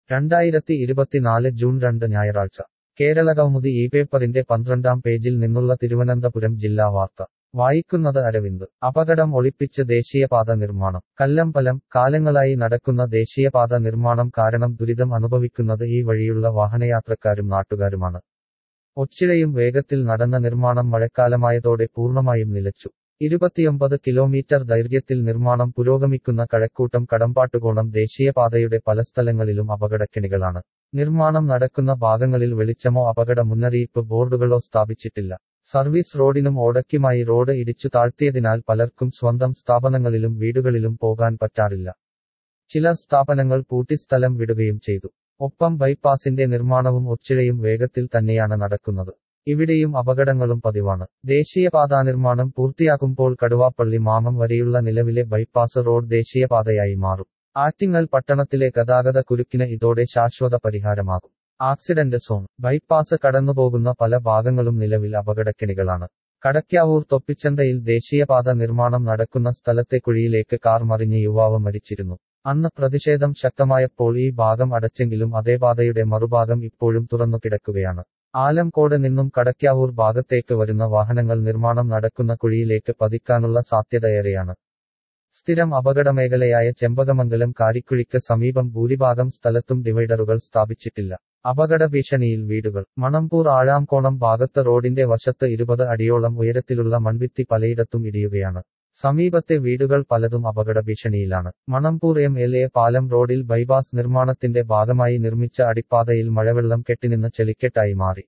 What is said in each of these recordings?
രണ്ടായിരത്തി ഇരുപത്തിനാല് ജൂൺ രണ്ട് ഞായറാഴ്ച കേരളകൗമുദി ഈ പേപ്പറിന്റെ പന്ത്രണ്ടാം പേജിൽ നിന്നുള്ള തിരുവനന്തപുരം ജില്ലാ വാർത്ത വായിക്കുന്നത് അരവിന്ദ് അപകടം ഒളിപ്പിച്ച് ദേശീയപാത നിർമ്മാണം കല്ലമ്പലം കാലങ്ങളായി നടക്കുന്ന ദേശീയപാത നിർമ്മാണം കാരണം ദുരിതം അനുഭവിക്കുന്നത് ഈ വഴിയുള്ള വാഹനയാത്രക്കാരും നാട്ടുകാരുമാണ് ഒച്ചിഴയും വേഗത്തിൽ നടന്ന നിർമ്മാണം മഴക്കാലമായതോടെ പൂർണ്ണമായും നിലച്ചു ഇരുപത്തിയൊമ്പത് കിലോമീറ്റർ ദൈർഘ്യത്തിൽ നിർമ്മാണം പുരോഗമിക്കുന്ന കഴക്കൂട്ടം കടമ്പാട്ടുകോണം ദേശീയപാതയുടെ പല സ്ഥലങ്ങളിലും അപകടക്കെണികളാണ് നിർമ്മാണം നടക്കുന്ന ഭാഗങ്ങളിൽ വെളിച്ചമോ അപകട മുന്നറിയിപ്പ് ബോർഡുകളോ സ്ഥാപിച്ചിട്ടില്ല സർവീസ് റോഡിനും ഓടയ്ക്കുമായി റോഡ് ഇടിച്ചു താഴ്ത്തിയതിനാൽ പലർക്കും സ്വന്തം സ്ഥാപനങ്ങളിലും വീടുകളിലും പോകാൻ പറ്റാറില്ല ചില സ്ഥാപനങ്ങൾ പൂട്ടി സ്ഥലം വിടുകയും ചെയ്തു ഒപ്പം ബൈപ്പാസിന്റെ നിർമ്മാണവും ഒച്ചിഴയും വേഗത്തിൽ തന്നെയാണ് നടക്കുന്നത് ഇവിടെയും അപകടങ്ങളും പതിവാണ് ദേശീയപാതാ നിർമ്മാണം പൂർത്തിയാകുമ്പോൾ കടുവാപ്പള്ളി മാമം വരെയുള്ള നിലവിലെ ബൈപ്പാസ് റോഡ് ദേശീയപാതയായി മാറും ആറ്റിങ്ങൽ പട്ടണത്തിലെ ഗതാഗത കുരുക്കിന് ഇതോടെ ശാശ്വത പരിഹാരമാകും ആക്സിഡന്റ് സോൺ ബൈപ്പാസ് കടന്നുപോകുന്ന പല ഭാഗങ്ങളും നിലവിൽ അപകടക്കെണികളാണ് കടയ്ക്കാവൂർ തൊപ്പിച്ചന്തയിൽ ദേശീയപാത നിർമ്മാണം നടക്കുന്ന സ്ഥലത്തെ കുഴിയിലേക്ക് കാർ മറിഞ്ഞ് യുവാവ് മരിച്ചിരുന്നു അന്ന് പ്രതിഷേധം ശക്തമായപ്പോൾ ഈ ഭാഗം അടച്ചെങ്കിലും അതേ പാതയുടെ മറുഭാഗം ഇപ്പോഴും തുറന്നു കിടക്കുകയാണ് ആലംകോട് നിന്നും കടയ്ക്കാവൂർ ഭാഗത്തേക്ക് വരുന്ന വാഹനങ്ങൾ നിർമ്മാണം നടക്കുന്ന കുഴിയിലേക്ക് പതിക്കാനുള്ള സാധ്യതയേറെയാണ് സ്ഥിരം അപകടമേഖലയായ ചെമ്പകമംഗലം കാരിക്കുഴിക്ക് സമീപം ഭൂരിഭാഗം സ്ഥലത്തും ഡിവൈഡറുകൾ സ്ഥാപിച്ചിട്ടില്ല അപകട ഭീഷണിയിൽ വീടുകൾ മണമ്പൂർ ആഴാംകോണം ഭാഗത്ത് റോഡിന്റെ വശത്ത് ഇരുപത് അടിയോളം ഉയരത്തിലുള്ള മൺഭിത്തി പലയിടത്തും ഇടിയുകയാണ് സമീപത്തെ വീടുകൾ പലതും അപകട ഭീഷണിയിലാണ് മണമ്പൂർ എം എൽ എ പാലം റോഡിൽ ബൈപാസ് നിർമ്മാണത്തിന്റെ ഭാഗമായി നിർമ്മിച്ച അടിപ്പാതയിൽ മഴവെള്ളം കെട്ടിനിന്ന് ചെളിക്കെട്ടായി മാറി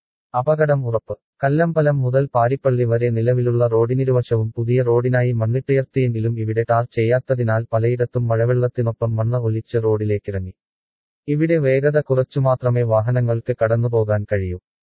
അപകടം ഉറപ്പ് കല്ലമ്പലം മുതൽ പാരിപ്പള്ളി വരെ നിലവിലുള്ള റോഡിനിരുവശവും പുതിയ റോഡിനായി മണ്ണിട്ടുയർത്തിയെങ്കിലും ഇവിടെ ടാർ ചെയ്യാത്തതിനാൽ പലയിടത്തും മഴവെള്ളത്തിനൊപ്പം മണ്ണ് ഒലിച്ച് റോഡിലേക്കിറങ്ങി ഇവിടെ വേഗത കുറച്ചുമാത്രമേ വാഹനങ്ങൾക്ക് കടന്നുപോകാൻ കഴിയൂ